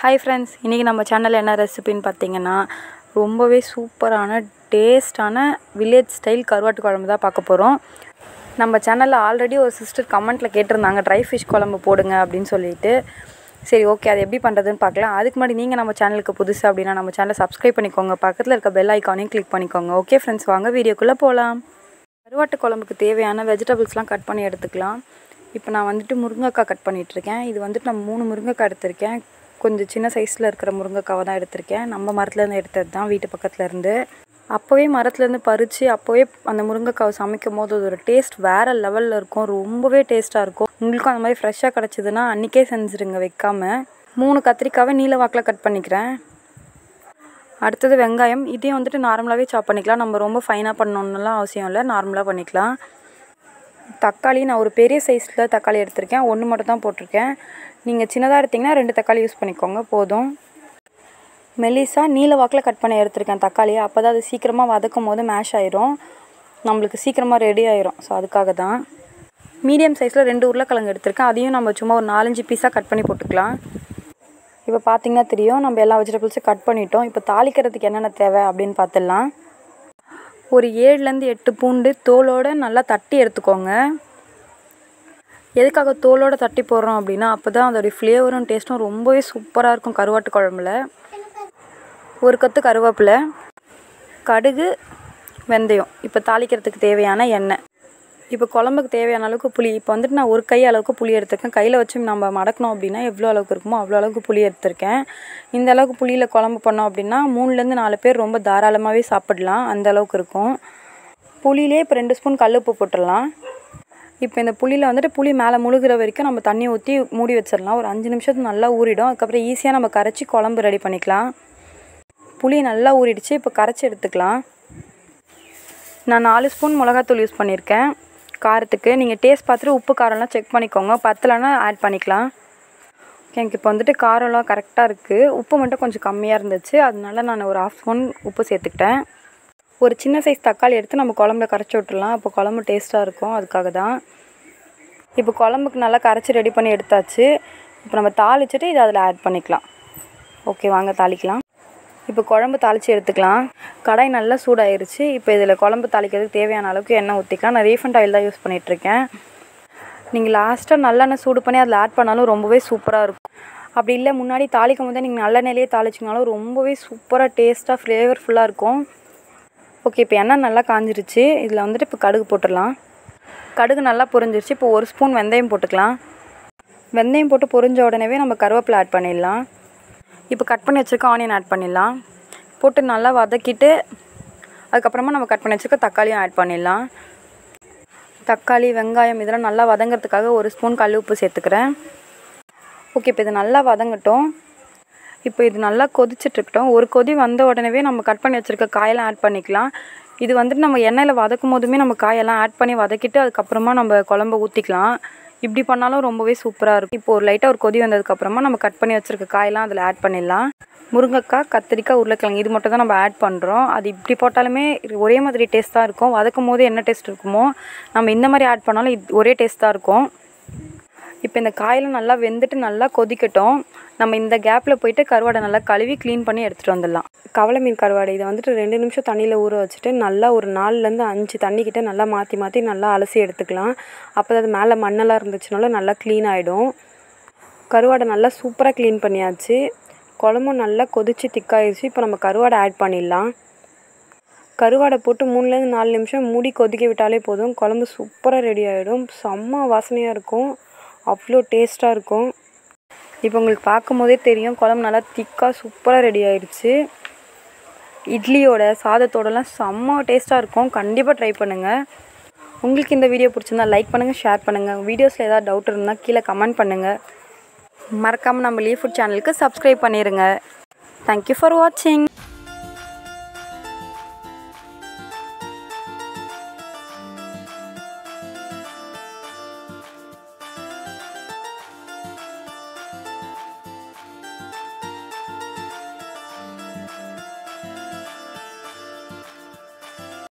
hi friends இன்றைக்கி நம்ம சேனலில் என்ன ரெசிபின்னு பார்த்தீங்கன்னா ரொம்பவே சூப்பரான டேஸ்டான வில்லேஜ் ஸ்டைல் கருவாட்டு குழம்பு தான் பார்க்க போகிறோம் நம்ம சேனலில் ஆல்ரெடி ஒரு சிஸ்டர் கமெண்ட்டில் கேட்டிருந்தாங்க ட்ரை ஃபிஷ் குழம்பு போடுங்க அப்படின்னு சொல்லிட்டு சரி ஓகே அது எப்படி பண்ணுறதுன்னு பார்க்கலாம் அதுக்கு முன்னாடி நீங்கள் நம்ம சேனலுக்கு புதுசு அப்படின்னா நம்ம சேனலை சப்ஸ்கிரைப் பண்ணிக்கோங்க பக்கத்தில் இருக்க பெல் ஐக்கானையும் கிளிக் பண்ணிக்கோங்க ஓகே ஃப்ரெண்ட்ஸ் வாங்க வீடியோக்குள்ளே போகலாம் கருவாட்டு குழம்புக்கு தேவையான வெஜிடபிள்ஸ்லாம் கட் பண்ணி எடுத்துக்கலாம் இப்போ நான் வந்துட்டு முருங்கைக்காய் கட் பண்ணிகிட்ருக்கேன் இது வந்துட்டு நான் மூணு முருங்கைக்காய் எடுத்திருக்கேன் கொஞ்சம் சின்ன சைஸில் இருக்கிற முருங்கைக்காவை தான் எடுத்திருக்கேன் நம்ம மரத்துலேருந்து எடுத்தது தான் வீட்டு பக்கத்தில் இருந்து அப்போவே மரத்துலேருந்து பறித்து அப்போவே அந்த முருங்கைக்காவை சமைக்கும் போது அதோட டேஸ்ட் வேறு லெவலில் இருக்கும் ரொம்பவே டேஸ்ட்டாக இருக்கும் உங்களுக்கும் அந்த மாதிரி ஃப்ரெஷ்ஷாக கிடச்சிதுன்னா அன்றைக்கே செஞ்சுருங்க வைக்காம மூணு கத்திரிக்காவை நீல வாக்கில் கட் பண்ணிக்கிறேன் அடுத்தது வெங்காயம் இதையும் வந்துட்டு நார்மலாகவே சாப் பண்ணிக்கலாம் நம்ம ரொம்ப ஃபைனாக பண்ணணுன்னுலாம் அவசியம் இல்லை நார்மலாக பண்ணிக்கலாம் தக்காளி நான் ஒரு பெரிய சைஸில் தக்காளி எடுத்திருக்கேன் ஒன்று மட்டும் தான் போட்டிருக்கேன் நீங்கள் சின்னதாக எடுத்திங்கன்னா ரெண்டு தக்காளி யூஸ் பண்ணிக்கோங்க போதும் மெலிசா நீல வாக்கில் கட் பண்ணி எடுத்திருக்கேன் தக்காளியை அப்போ தான் அது சீக்கிரமாக வதக்கும் போது மேஷ் ஆயிரும் நம்மளுக்கு சீக்கிரமாக ரெடி ஆயிரும் ஸோ அதுக்காக தான் மீடியம் சைஸில் ரெண்டு உருளைக்கிழங்கு எடுத்திருக்கேன் அதையும் நம்ம சும்மா ஒரு நாலஞ்சு பீஸாக கட் பண்ணி போட்டுக்கலாம் இப்போ பார்த்தீங்கன்னா தெரியும் நம்ம எல்லா வெஜிடபிள்ஸும் கட் பண்ணிட்டோம் இப்போ தாளிக்கிறதுக்கு என்னென்ன தேவை அப்படின்னு பார்த்துடலாம் ஒரு ஏழுலேருந்து எட்டு பூண்டு தோலோடு நல்லா தட்டி எடுத்துக்கோங்க எதுக்காக தோலோடு தட்டி போடுறோம் அப்படின்னா அப்போ தான் அதோடைய ஃப்ளேவரும் டேஸ்ட்டும் ரொம்பவே சூப்பராக இருக்கும் கருவாட்டு குழம்புல ஒரு கத்து கருவேப்பிலை கடுகு வெந்தயம் இப்போ தாளிக்கிறதுக்கு தேவையான எண்ணெய் இப்போ குழம்புக்கு தேவையான அளவுக்கு புளி இப்போ வந்துட்டு நான் ஒரு கை அளவுக்கு புளி எடுத்திருக்கேன் கையில் வச்சு நம்ம மடக்கணும் அப்படின்னா எவ்வளோ அளவுக்கு இருக்குமோ அவ்வளோ அளவுக்கு புளி எடுத்திருக்கேன் இந்த அளவுக்கு புளியில் குழம்பு பண்ணோம் அப்படின்னா மூணுலேருந்து நாலு பேர் ரொம்ப தாராளமாகவே சாப்பிடலாம் அந்த அளவுக்கு இருக்கும் புளியிலே இப்போ ரெண்டு ஸ்பூன் கல் உப்பு போட்டுடலாம் இப்போ இந்த புளியில் வந்துட்டு புளி மேலே முழுகிற வரைக்கும் நம்ம தண்ணி ஊற்றி மூடி வச்சிடலாம் ஒரு அஞ்சு நிமிஷத்துக்கு நல்லா ஊறிடும் அதுக்கப்புறம் ஈஸியாக நம்ம கரைச்சி குழம்பு ரெடி பண்ணிக்கலாம் புளி நல்லா ஊறிடுச்சு இப்போ கரைச்சி எடுத்துக்கலாம் நான் நாலு ஸ்பூன் மிளகாத்தூள் யூஸ் பண்ணியிருக்கேன் காரத்துக்கு நீங்கள் டேஸ்ட் பார்த்துட்டு உப்பு காரம்லாம் செக் பண்ணிக்கோங்க பத்தலைன்னா ஆட் பண்ணிக்கலாம் எனக்கு இப்போ வந்துட்டு காரம்லாம் கரெக்டாக இருக்குது உப்பு மட்டும் கொஞ்சம் கம்மியாக இருந்துச்சு அதனால நான் ஒரு ஆஃப் ஸ்பூன் உப்பு சேர்த்துக்கிட்டேன் ஒரு சின்ன சைஸ் தக்காளி எடுத்து நம்ம குழம்புல கரைச்சி விட்டுறலாம் அப்போ குழம்பு டேஸ்ட்டாக இருக்கும் அதுக்காக தான் இப்போ குழம்புக்கு நல்லா கரைச்சி ரெடி பண்ணி எடுத்தாச்சு இப்போ நம்ம தாளிச்சிட்டு இதை அதில் ஆட் பண்ணிக்கலாம் ஓகே வாங்க தாளிக்கலாம் இப்போ குழம்பு தாளித்து எடுத்துக்கலாம் கடாய் நல்லா சூடாயிருச்சு இப்போ இதில் குழம்பு தாளிக்கிறதுக்கு தேவையான அளவுக்கு எண்ணெய் ஊற்றிக்கலாம் நான் ரீஃபண்ட் ஆயில் தான் யூஸ் பண்ணிகிட்ருக்கேன் நீங்கள் லாஸ்ட்டாக நல்லெண்ணெய் சூடு பண்ணி அதில் ஆட் பண்ணாலும் ரொம்பவே சூப்பராக இருக்கும் அப்படி இல்லை முன்னாடி தாளிக்கும் போதே நீங்கள் நல்லெண்ணெயிலே தாளிச்சிங்கனாலும் ரொம்பவே சூப்பராக டேஸ்ட்டாக ஃப்ளேவர்ஃபுல்லாக இருக்கும் ஓகே இப்போ எண்ணெய் நல்லா காஞ்சிருச்சு இதில் வந்துட்டு இப்போ கடுகு போட்டுடலாம் கடுகு நல்லா பொரிஞ்சிருச்சு இப்போ ஒரு ஸ்பூன் வெந்தயம் போட்டுக்கலாம் வெந்தயம் போட்டு பொரிஞ்ச உடனே நம்ம கருவேப்பிலை ஆட் பண்ணிடலாம் இப்போ கட் பண்ணி வச்சுருக்க ஆனியன் ஆட் பண்ணிடலாம் போட்டு நல்லா வதக்கிட்டு அதுக்கப்புறமா நம்ம கட் பண்ணி வச்சுருக்க தக்காளியும் ஆட் பண்ணிடலாம் தக்காளி வெங்காயம் இதெல்லாம் நல்லா வதங்கிறதுக்காக ஒரு ஸ்பூன் கல் உப்பு சேர்த்துக்கிறேன் ஓகே இப்போ இது நல்லா வதங்கட்டும் இப்போ இது நல்லா கொதிச்சிட்ருக்கட்டும் ஒரு கொதி வந்த உடனே நம்ம கட் பண்ணி வச்சுருக்க காயெல்லாம் ஆட் பண்ணிக்கலாம் இது வந்துட்டு நம்ம எண்ணெயில் வதக்கும் போதுமே நம்ம காயெல்லாம் ஆட் பண்ணி வதக்கிட்டு அதுக்கப்புறமா நம்ம குழம்ப ஊற்றிக்கலாம் இப்படி பண்ணாலும் ரொம்பவே சூப்பராக இருக்கும் இப்போ ஒரு லைட்டாக ஒரு கொதி வந்ததுக்கப்புறமா நம்ம கட் பண்ணி வச்சுருக்க காயெல்லாம் அதில் ஆட் பண்ணிடலாம் முருங்கைக்காய் கத்திரிக்காய் உருளைக்கிழங்கு இது மட்டும் தான் நம்ம ஆட் பண்ணுறோம் அது இப்படி போட்டாலுமே ஒரே மாதிரி டேஸ்ட் தான் இருக்கும் வதக்கும் போது என்ன டேஸ்ட் இருக்குமோ நம்ம இந்த மாதிரி ஆட் பண்ணாலும் இது ஒரே டேஸ்ட் தான் இருக்கும் இப்போ இந்த காயெல்லாம் நல்லா வெந்துட்டு நல்லா கொதிக்கட்டும் நம்ம இந்த கேப்பில் போயிட்டு கருவாடை நல்லா கழுவி க்ளீன் பண்ணி எடுத்துகிட்டு வந்துடலாம் கவலை மீன் கருவாடை இதை வந்துட்டு ரெண்டு நிமிஷம் தண்ணியில் ஊற வச்சுட்டு நல்லா ஒரு நாலுலேருந்து அஞ்சு தண்ணிக்கிட்ட நல்லா மாற்றி மாற்றி நல்லா அலசி எடுத்துக்கலாம் அப்போ அது மேலே மண்ணெல்லாம் இருந்துச்சுனாலும் நல்லா க்ளீன் ஆகிடும் கருவாடை நல்லா சூப்பராக க்ளீன் பண்ணியாச்சு குழம்பும் நல்லா கொதித்து திக்காயிருச்சு இப்போ நம்ம கருவாடை ஆட் பண்ணிடலாம் கருவாடை போட்டு மூணுலேருந்து நாலு நிமிஷம் மூடி கொதிக்க விட்டாலே போதும் குழம்பு சூப்பராக ரெடி ஆகிடும் செம்ம வாசனையாக இருக்கும் அவ்வளோ டேஸ்ட்டாக இருக்கும் இப்போ உங்களுக்கு பார்க்கும் போதே தெரியும் குழம்பு நல்லா திக்காக சூப்பராக ரெடி ஆயிடுச்சு இட்லியோட சாதத்தோடலாம் செம்ம டேஸ்ட்டாக இருக்கும் கண்டிப்பாக ட்ரை பண்ணுங்கள் உங்களுக்கு இந்த வீடியோ பிடிச்சிருந்தா லைக் பண்ணுங்கள் ஷேர் பண்ணுங்கள் வீடியோஸில் ஏதாவது டவுட் இருந்தால் கீழே கமெண்ட் பண்ணுங்கள் மறக்காமல் நம்ம லீவ் ஃபுட் சேனலுக்கு சப்ஸ்கிரைப் பண்ணிடுங்க தேங்க்யூ ஃபார் வாட்சிங்